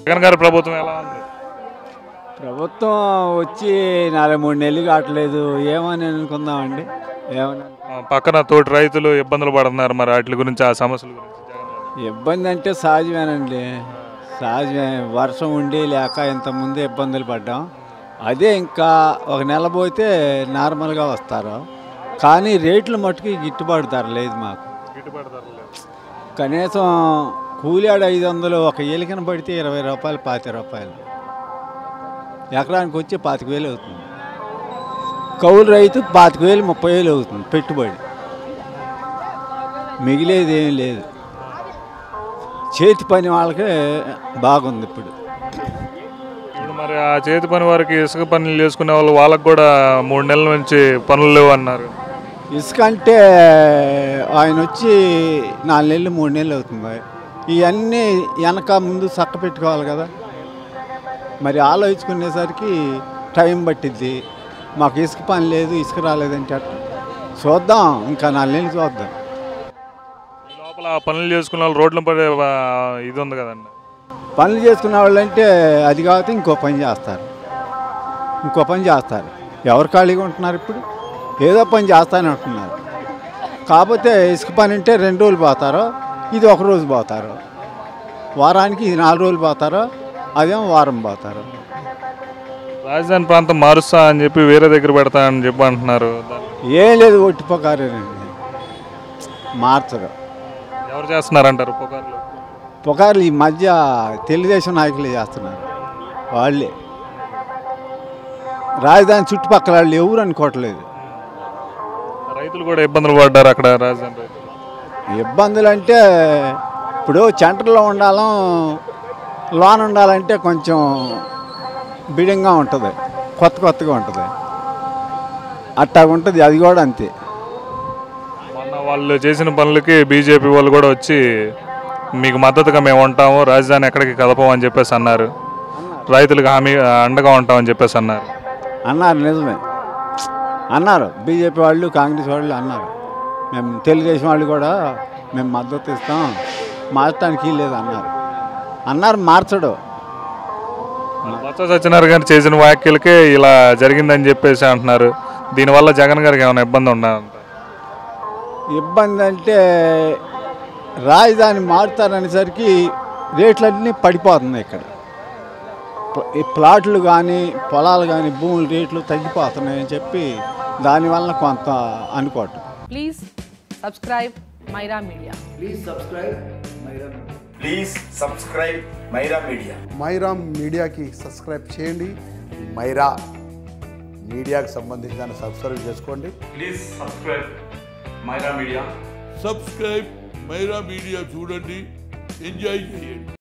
జగన్ గారి ప్రభుత్వం ఎలా ఉంది ప్రభుత్వం వచ్చి నాలుగు మూడు నెలలు కావట్లేదు ఏమని అనుకుందామండి ఏమని ఆ, పక్కన తోటి రైతులు ఇబ్బందులు పడుతున్నారు మరి వాటి గురించి ఆ సమస్యల గురించి జగన్ గారు. ఇబ్బంది అంటే సహజమేనండి సహజమే వర్షం ఉండి లేక ఇంతకుముందే ఇబ్బందులు పడ్డాం అదే ఇంకా ఒక నెల పోతే నార్మల్గా వస్తారు కానీ రేట్లు మట్టుకు గిట్టుబాటు ధర లేదు మాకు గిట్టుబాటు ధరలు లేవు. కనీసం కూలియాడు ఐదు వందలు ఒక ఎలికన పడితే ఇరవై రూపాయలు పాతి రూపాయలు ఎకరానికి వచ్చి పాతిక వేలు అవుతుంది కౌలు రైతు పాతిక వేలు ముప్పై వేలు అవుతుంది పెట్టుబడి మిగిలేది ఏం లేదు చేతి పని వాళ్ళకే బాగుంది ఇప్పుడు ఇప్పుడు మరి ఆ చేతి పని వారికి ఇసుక పనులు చేసుకునే వాళ్ళు వాళ్ళకి కూడా మూడు నెలల నుంచి పనులు లేవు అన్నారు ఇసుక అంటే ఆయన వచ్చి నాలుగు నెలలు మూడు నెలలు అవుతుంది ఇవన్నీ వెనక ముందు చక్క పెట్టుకోవాలి కదా మరి ఆలోచించుకునేసరికి టైం పట్టిద్ది మాకు ఇసుక పని లేదు ఇసుక రాలేదంటే అట్ట చూద్దాం ఇంకా నాలుగు నెలలు చూద్దాం ఈ లోపల ఆ పనులు చేసుకునే వాళ్ళు రోడ్ల పడే ఆ, ఇది ఉంది కదండి పనులు చేసుకునే వాళ్ళు అంటే అది కాకపోతే ఇంకో పని చేస్తారు ఇంకో పని చేస్తారు ఎవరు ఖాళీగా ఉంటున్నారు ఇప్పుడు ఏదో పని చేస్తానే ఉంటున్నారు కాకపోతే ఇసుక పని అంటే రెండు రోజులు పోతారు ఇది ఒక రోజు పోతారు వారానికి ఇది నాలుగు రోజులు పోతారు అదేమో వారం పోతారు రాజధాని ప్రాంతం మారుస్తా అని చెప్పి వేరే దగ్గర పెడతా అని చెప్పి అంటున్నారు దాన్ని ఏం లేదు ఒట్టి పొగారేనండి మార్చరు ఎవరు చేస్తున్నారంటారు పుకార్లు పొగారులు ఈ మధ్య తెలుగుదేశం నాయకులే చేస్తున్నారు వాళ్ళే రాజధాని చుట్టుపక్కల వాళ్ళు ఎవరు అనుకోవట్లేదు రైతులు కూడా ఇబ్బందులు పడ్డారు అక్కడ రాజధాని రైతులు ఇబ్బందులు అంటే ఇప్పుడు సెంటర్లో ఉండాలం లోన్ ఉండాలంటే కొంచెం బిడంగా ఉంటుంది కొత్త కొత్తగా ఉంటుంది అట్టా ఉంటుంది అది కూడా అంతే మొన్న వాళ్ళు చేసిన పనులకి బీజేపీ వాళ్ళు కూడా వచ్చి మీకు మద్దతుగా మేము ఉంటాము రాజధాని ఎక్కడికి కదపం అని చెప్పేసి అన్నారు రైతులకు హామీ అండగా ఉంటామని చెప్పేసి అన్నారు అన్నారు నిజమే అన్నారు బీజేపీ వాళ్ళు కాంగ్రెస్ వాళ్ళు అన్నారు మేము తెలుగుదేశం వాళ్ళు కూడా మేము మద్దతు ఇస్తాం మార్చడానికి లేదు అన్నారు అన్నారు మార్చడు బొత్స సత్యనారాయణ గారు చేసిన వ్యాఖ్యలకే ఇలా జరిగిందని చెప్పేసి అంటున్నారు దీనివల్ల జగన్ గారికి ఏమైనా ఇబ్బంది ఉన్నాయంట ఇబ్బంది అంటే రాజధాని మారుతారనేసరికి రేట్లన్నీ పడిపోతున్నాయి ఇక్కడ ప్ల- ఈ ప్లాట్లు కానీ పొలాలు కానీ భూముల రేట్లు తగ్గిపోతున్నాయని చెప్పి దానివల్ల కొంత అనుకోవటం Please subscribe Myra Media. Please subscribe Myra Media Myra మీడియాకి సబ్స్క్రైబ్ చేయండి మైరా మీడియాకి సంబంధించి దాన్ని సబ్స్క్రైబ్ చేసుకోండి please subscribe Myra Media subscribe Myra Media చూడండి ఎంజాయ్ చేయండి